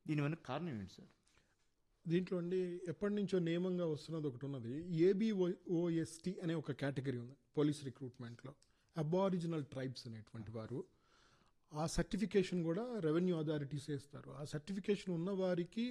దీని వెనక కారణం ఏంటి సార్ దీంట్లో అండి ఎప్పటి నుంచో నియమంగా వస్తున్నది ఒకటి ఉన్నది ఏబిఓఎస్టి అనే ఒక కేటగిరీ ఉంది పోలీస్ రిక్రూట్మెంట్లో అబారిజినల్ ట్రైబ్స్ అనేటువంటి వారు ఆ సర్టిఫికేషన్ కూడా రెవెన్యూ అథారిటీస్ ఇస్తారు ఆ సర్టిఫికేషన్ ఉన్న వారికి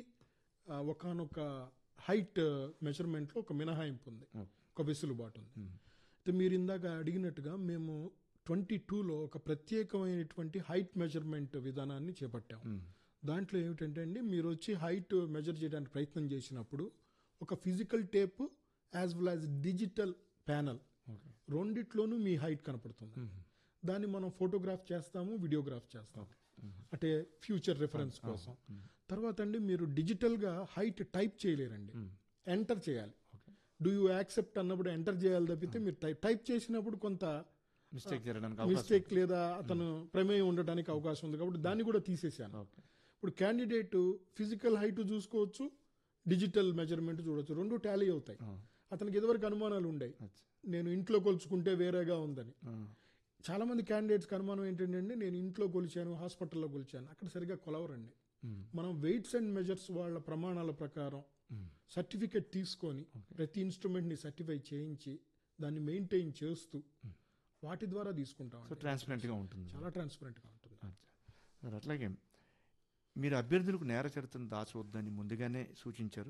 ఒకనొక హైట్ మెజర్మెంట్లో ఒక మినహాయింపు ఉంది ఒక వెసులుబాటు ఉంది అయితే మీరు ఇందాక అడిగినట్టుగా మేము ట్వంటీ టూలో ఒక ప్రత్యేకమైనటువంటి హైట్ మెజర్మెంట్ విధానాన్ని చేపట్టాము దాంట్లో ఏమిటంటే అండి మీరు వచ్చి హైట్ మెజర్ చేయడానికి ప్రయత్నం చేసినప్పుడు ఒక physical tape as well as digital panel రెండిట్లోనూ మీ హైట్ కనపడుతుంది దాన్ని మనం ఫోటోగ్రాఫ్ చేస్తాము వీడియోగ్రాఫ్ చేస్తాము అంటే ఫ్యూచర్ రిఫరెన్స్ కోసం తర్వాత అండి మీరు డిజిటల్గా హైట్ టైప్ చేయలేరండి ఎంటర్ చేయాలి డూ యూ యాక్సెప్ట్ అన్నప్పుడు ఎంటర్ చేయాలి తప్పితే మీరు టైప్ టైప్ చేసినప్పుడు కొంత మిస్టేక్ జరగడానికి అవకాశం మిస్టేక్ లేదా అతను ప్రమేయం ఉండడానికి అవకాశం ఉంది కాబట్టి దాన్ని కూడా తీసేసాను ఓకే ఇప్పుడు క్యాండిడేట్ ఫిజికల్ హైట్ చూసుకోవచ్చు డిజిటల్ మెజర్మెంట్ చూడొచ్చు రెండు టాలీ అవుతాయి అతనికి ఇదివరకు అనుమానాలు ఉండేవి అచ్చా. నేను ఇంట్లో కొలుచుకుంటే వేరేగా ఉందని ఆ, చాలా మంది క్యాండిడేట్స్కి అనుమానం ఏంటంటే నేను ఇంట్లో కొలిచాను హాస్పిటల్లో కొలిచాను అక్కడ సరిగా కొలవరండి మనం వెయిట్స్ అండ్ మెజర్స్ వాళ్ళ ప్రమాణాల ప్రకారం సర్టిఫికెట్ తీసుకొని ప్రతి ఇన్స్ట్రుమెంట్ ని సర్టిఫై చేయించి దాన్ని మెయింటైన్ చేస్తూ వాటి ద్వారా తీసుకుంటాం సో ట్రాన్స్పరెంట్గా ఉంటుంది చాలా ట్రాన్స్పరెంట్ గా ఉంటుంది అచ్చా. మరి అట్లాగే మీరు అభ్యర్థులకు నేర చరిత్రను దాచవద్దని ముందుగానే సూచించారు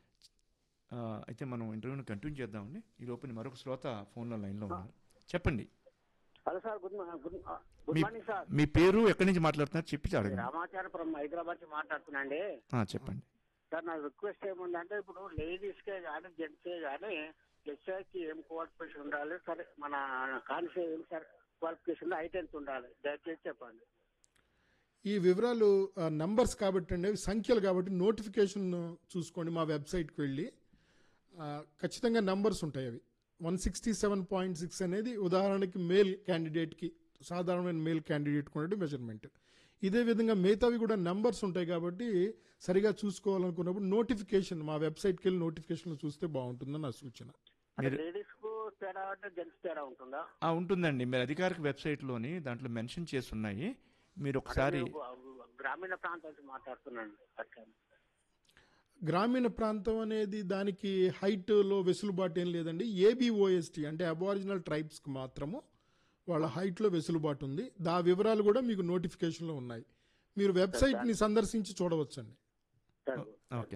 ఆ, అయితే మనం ఇంటర్వ్యూని కంటిన్యూ చేద్దామండి ఈ లోపల మరొక శ్రోత ఫోన్లో లైన్లో ఉన్నారు చెప్పండి హలో సార్ గుడ్ మా- గుడ్ ఆ, గుడ్ మీ మార్నింగ్ సార్ మీ పేరు ఎక్కడి నుంచి మాట్లాడుతున్నారు చెప్పి అడగండి రామాచారపురం హైదరాబాద్ నుంచి మాట్లాడుతున్నా అండి ఆ, చెప్పండి సార్ నా రిక్వెస్ట్ ఏముందంటే ఇప్పుడు లేడీస్ కే కానీ జెంట్స్ కే కానీ ఎస్ఐకి ఏం క్వాలిఫికేషన్ ఉండాలి సరే మన కాన్సే ఏం సార్ క్వాలిఫికేషన్ హైట్ ఎంత ఉండాలి దయచేసి చెప్పండి ఈ వివరాలు నంబర్స్ కాబట్టి అండి అవి సంఖ్యలు కాబట్టి నోటిఫికేషన్ చూసుకోండి మా వెబ్సైట్కి వెళ్ళి ఆ, ఖచ్చితంగా నంబర్స్ ఉంటాయి అవి one sixty seven point six అనేది ఉదాహరణకి మేల్ క్యాండిడేట్కి సాధారణమైన మేల్ క్యాండిడేట్ కూడా మెజర్మెంట్ ఇదే విధంగా మిగతావి కూడా నంబర్స్ ఉంటాయి కాబట్టి సరిగా చూసుకోవాలనుకున్నప్పుడు నోటిఫికేషన్ మా వెబ్సైట్కి వెళ్ళి నోటిఫికేషన్ చూస్తే బాగుంటుందని నా సూచన అంటే లేడీస్ కు తేడా అంటే జెంట్స్ తేడా ఉంటుందా ఆ, ఉంటుందండి మీరు అధికారిక వెబ్సైట్లోని దాంట్లో మెన్షన్ చేసి ఉన్నాయి మీరు ఒకసారి నేను గ్రామీణ ప్రాంతం నుంచి మాట్లాడుతున్నాను అట్లా గ్రామీణ ప్రాంతం అనేది దానికి హైట్లో వెసులుబాటు ఏం లేదండి ఏబిఓఎస్టీ అంటే అబారిజినల్ ట్రైబ్స్కి మాత్రము వాళ్ళ హైట్లో వెసులుబాటు ఉంది దా వివరాలు కూడా మీకు నోటిఫికేషన్లో ఉన్నాయి మీరు వెబ్సైట్ని సందర్శించి చూడవచ్చండి సార్ ఓకే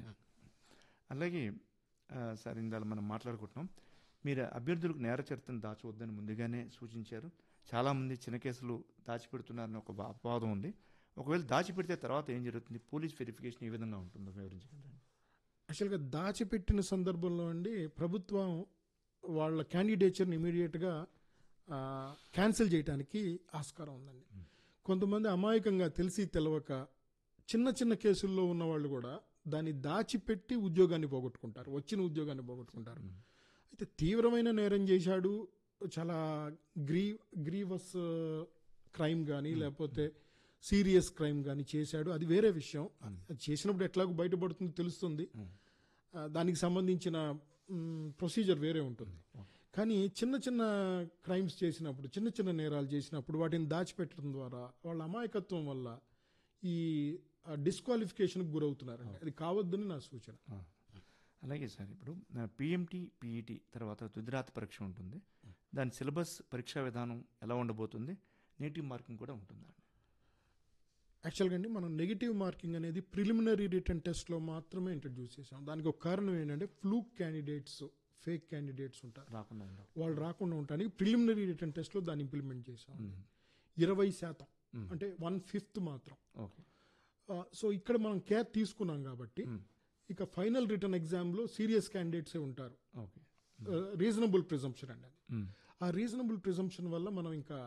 అలాగే ఆ, సార్ ఇందాక మనం మాట్లాడుకుంటున్నాం మీరు అభ్యర్థులకు నేర చరిత్రను దాచవద్దని ముందుగానే సూచించారు చాలామంది చిన్న కేసులు దాచిపెడుతున్నారని ఒక అపవాదం ఉంది ఒకవేళ దాచిపెడితే తర్వాత ఏం జరుగుతుంది పోలీస్ వెరిఫికేషన్ ఏ విధంగా ఉంటుందో వివరించగలరండి యాక్చువల్గా దాచిపెట్టిన సందర్భంలో అండి ప్రభుత్వం వాళ్ళ క్యాండిడేచర్ని ఇమీడియట్గా క్యాన్సిల్ చేయడానికి ఆస్కారం ఉందండి కొంతమంది అమాయకంగా తెలిసి తెలవక చిన్న చిన్న కేసుల్లో ఉన్న వాళ్ళు కూడా దాన్ని దాచిపెట్టి ఉద్యోగాన్ని పోగొట్టుకుంటారు వచ్చిన ఉద్యోగాన్ని పోగొట్టుకుంటారు అయితే తీవ్రమైన నేరం చేశాడు చాలా గ్రీ గ్రీవస్ క్రైమ్ కానీ లేకపోతే సీరియస్ క్రైమ్ కానీ చేశాడు అది వేరే విషయం అది చేసినప్పుడు ఎట్లాగో బయటపడుతుంది తెలుస్తుంది ఆ, దానికి సంబంధించిన ప్రొసీజర్ వేరే ఉంటుంది కానీ చిన్న చిన్న క్రైమ్స్ చేసినప్పుడు చిన్న చిన్న నేరాలు చేసినప్పుడు వాటిని దాచిపెట్టడం ద్వారా వాళ్ళ అమాయకత్వం వల్ల ఈ డిస్క్వాలిఫికేషన్కి గురవుతున్నారండి అది కావద్దని నా సూచన ఆ. అలాగే సార్ ఇప్పుడు పిఎంటి పిఈటి తర్వాత తుదిరాత పరీక్ష ఉంటుంది దాని సిలబస్ పరీక్షా విధానం ఎలా ఉండబోతుంది నేటివ్ మార్కింగ్ కూడా ఉంటుందా యాక్చువల్గా అండి మనం నెగిటివ్ మార్కింగ్ అనేది ప్రిలిమినరీ రిటర్న్ టెస్ట్లో మాత్రమే ఇంట్రడ్యూస్ చేసాం దానికి ఒక కారణం ఏంటంటే ఫ్లూక్ క్యాండిడేట్స్ ఫేక్ క్యాండిడేట్స్ ఉంటారు రాకుండా ఉండవు వాళ్ళు రాకుండా ఉండడానికి ప్రిలిమినరీ రిటర్న్ టెస్ట్లో దాన్ని ఇంప్లిమెంట్ చేసాం ఇరవై శాతం అంటే వన్ ఫిఫ్త్ మాత్రం ఓకే ఆ, సో ఇక్కడ మనం కేర్ తీసుకున్నాం కాబట్టి ఇక ఫైనల్ రిటర్న్ ఎగ్జామ్లో సీరియస్ క్యాండిడేట్సే ఉంటారు ఓకే రీజనబుల్ ప్రిజంప్షన్ అండి అది ఆ రీజనబుల్ ప్రిజంప్షన్ వల్ల మనం ఇంకా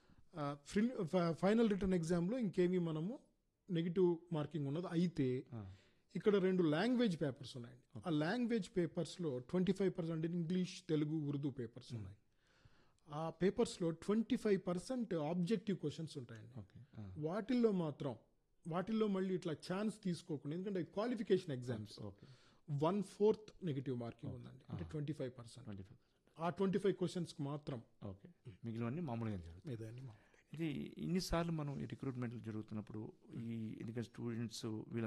ఫైనల్ రిటర్న్ ఎగ్జామ్లో ఇంకేమీ మనము నెగిటివ్ మార్కింగ్ ఉన్నది అయితే ఇక్కడ రెండు లాంగ్వేజ్ పేపర్స్ ఉన్నాయండి ఆ లాంగ్వేజ్ పేపర్స్లో twenty five percent English Telugu Urdu papers ఉన్నాయి ఆ పేపర్స్లో twenty five percent objective questions ఉంటాయండి ఓకే వాటిల్లో మాత్రం వాటిల్లో మళ్ళీ ఇట్లా ఛాన్స్ తీసుకోకుండా ఎందుకంటే qualification exams okay one fourth negative marking ఉందండి అంటే twenty five percent twenty five ఆ ట్వంటీ ఫైవ్ క్వశ్చన్స్కి మాత్రం ఓకే మిగిలినవన్నీ మామూలుగా జరుగుతాయి ఇదండి మా ఇది ఇన్నిసార్లు మనం ఈ రిక్రూట్మెంట్లు జరుగుతున్నప్పుడు ఈ ఎందుకంటే స్టూడెంట్స్ వీళ్ళ